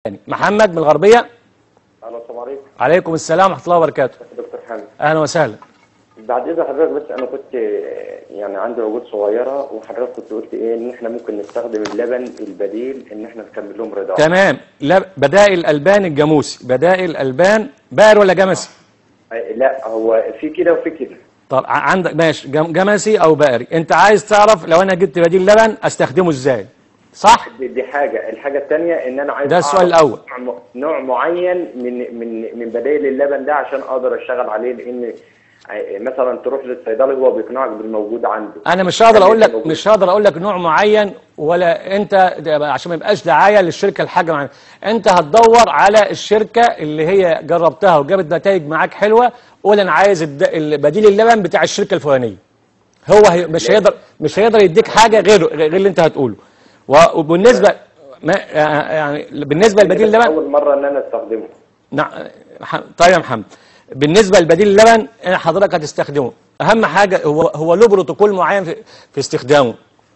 محمد من الغربية الو السلام عليكم عليكم السلام ورحمة الله وبركاته دكتور حامد أهلا وسهلا بعد اذن حضرتك بس انا كنت يعني عندي عقود صغيره وحضرتك كنت قلت ايه ان احنا ممكن نستخدم اللبن البديل ان احنا نكمل لهم رضاعه تمام لا بدائل ألبان الجاموسي بدائل ألبان بائر ولا جمسي آه، لا هو في كده وفي كده طب ع- عندك ماشي جم- جمسي أو بائري أنت عايز تعرف لو أنا جبت بديل لبن أستخدمه إزاي صح؟ دي, دي حاجه الحاجه الثانيه ان انا عايز ده السؤال أعرف الأول. نوع م- نوع معين من من من بدائل اللبن ده عشان اقدر اشتغل عليه لان آه، مثلا تروح للصيدلي هو بيقنعك بالموجود عنده انا مش هقدر اقول لك موجود. مش هقدر اقول لك نوع معين ولا انت ده عشان ما يبقاش دعايه للشركه الحاجه معينه انت هتدور على الشركه اللي هي جربتها وجابت نتائج معاك حلوه قول انا عايز الد- ال- بديل اللبن بتاع الشركه الفلانيه هو هي مش هيقدر مش هيقدر يديك حاجه غير غير اللي انت هتقوله و- وبالنسبه ما يعني بالنسبه لبديل اللبن اول مره ان انا استخدمه نعم ح- طيب يا محمد بالنسبه لبديل اللبن إيه حضرتك هتستخدمه اهم حاجه هو هو له بروتوكول معين في, في استخدامه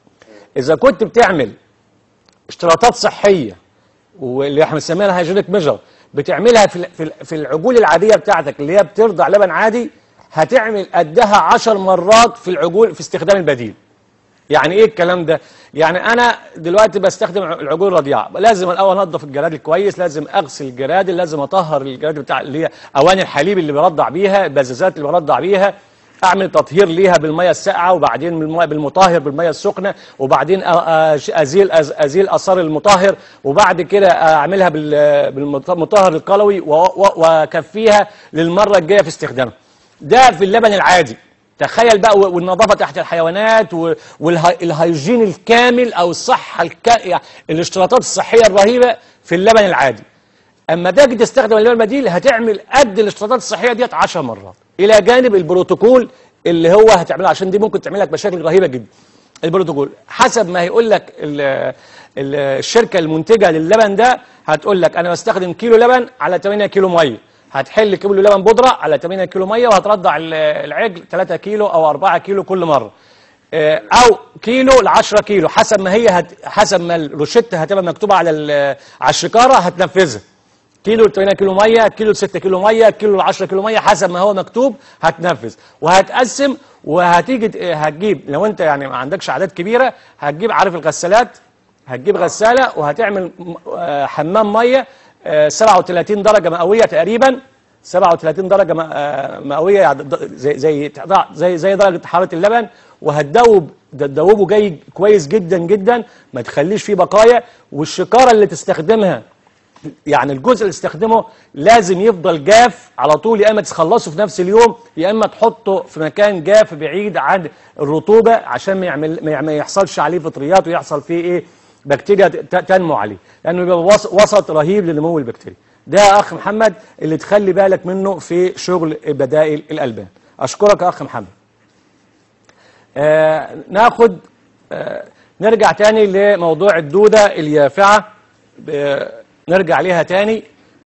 اذا كنت بتعمل اشتراطات صحيه واللي احنا بنسميها هايجينيك ميجر بتعملها في ال- في ال- في العجول العاديه بتاعتك اللي هي بترضع لبن عادي هتعمل قدها 10 مرات في العجول في استخدام البديل يعني ايه الكلام ده يعني انا دلوقتي بستخدم العجول الرضيعه لازم الاول انضف الجراد كويس لازم اغسل الجراد لازم اطهر الجراد بتاع اللي هي اواني الحليب اللي برضع بيها البزازات اللي برضع بيها اعمل تطهير ليها بالميه الساقعه وبعدين بالميه بالمطهر بالميه السخنه وبعدين أ- أ- ازيل أز- ازيل اثار المطهر وبعد كده اعملها بال- بالمطهر القلوي و- و- واكفيها للمره الجايه في استخدامها ده في اللبن العادي تخيل بقى و- والنظافه تحت الحيوانات والهيجين الكامل او الصحه الك... يعني الاشتراطات الصحيه الرهيبه في اللبن العادي اما تيجي تستخدم اللبن البديل هتعمل قد الاشتراطات الصحيه ديت 10 مرات الى جانب البروتوكول اللي هو هتعملها عشان دي ممكن تعمل لك مشاكل رهيبه جدا البروتوكول حسب ما هيقول لك ال- ال- الشركه المنتجه للبن ده هتقول لك انا بستخدم كيلو لبن على 8 كيلو ميه هتحل كيلو لبن بودره على 8 كيلو ميه وهترضع ال- العجل 3 كيلو او 4 كيلو كل مره آه، او كيلو ل 10 كيلو حسب ما هي هت... حسب ما الروشته هتبقى مكتوبه على ال- على الشكاره هتنفذها كيلو ل 8 كيلو ميه كيلو ل 6 كيلو ميه كيلو ل 10 كيلو ميه حسب ما هو مكتوب هتنفذ وهتقسم وهتيجي ت- هتجيب لو انت يعني ما عندكش اعداد كبيره هتجيب عارف الغسالات هتجيب غساله وهتعمل م- آه، حمام ميه آه، 37 درجه مئويه تقريبا 37 درجه م- آه، مئويه يعني د- زي زي زي زي درجه حراره اللبن وهتدوب ده تدوبه جاي كويس جدا جدا ما تخليش فيه بقايا والشكاره اللي تستخدمها يعني الجزء اللي تستخدمه لازم يفضل جاف على طول يا اما تخلصه في نفس اليوم يا اما تحطه في مكان جاف بعيد عن الرطوبه عشان ما يعمل ما يعمل- ما يحصلش عليه فطريات ويحصل فيه ايه بكتيريا ت- تنمو عليه لانه بيبقى وس- وسط رهيب لنمو البكتيريا ده يا اخ محمد اللي تخلي بالك منه في شغل بدائل الالبان اشكرك يا اخ محمد آه ناخد آه نرجع تاني لموضوع الدودة اليافعة ب- نرجع ليها تاني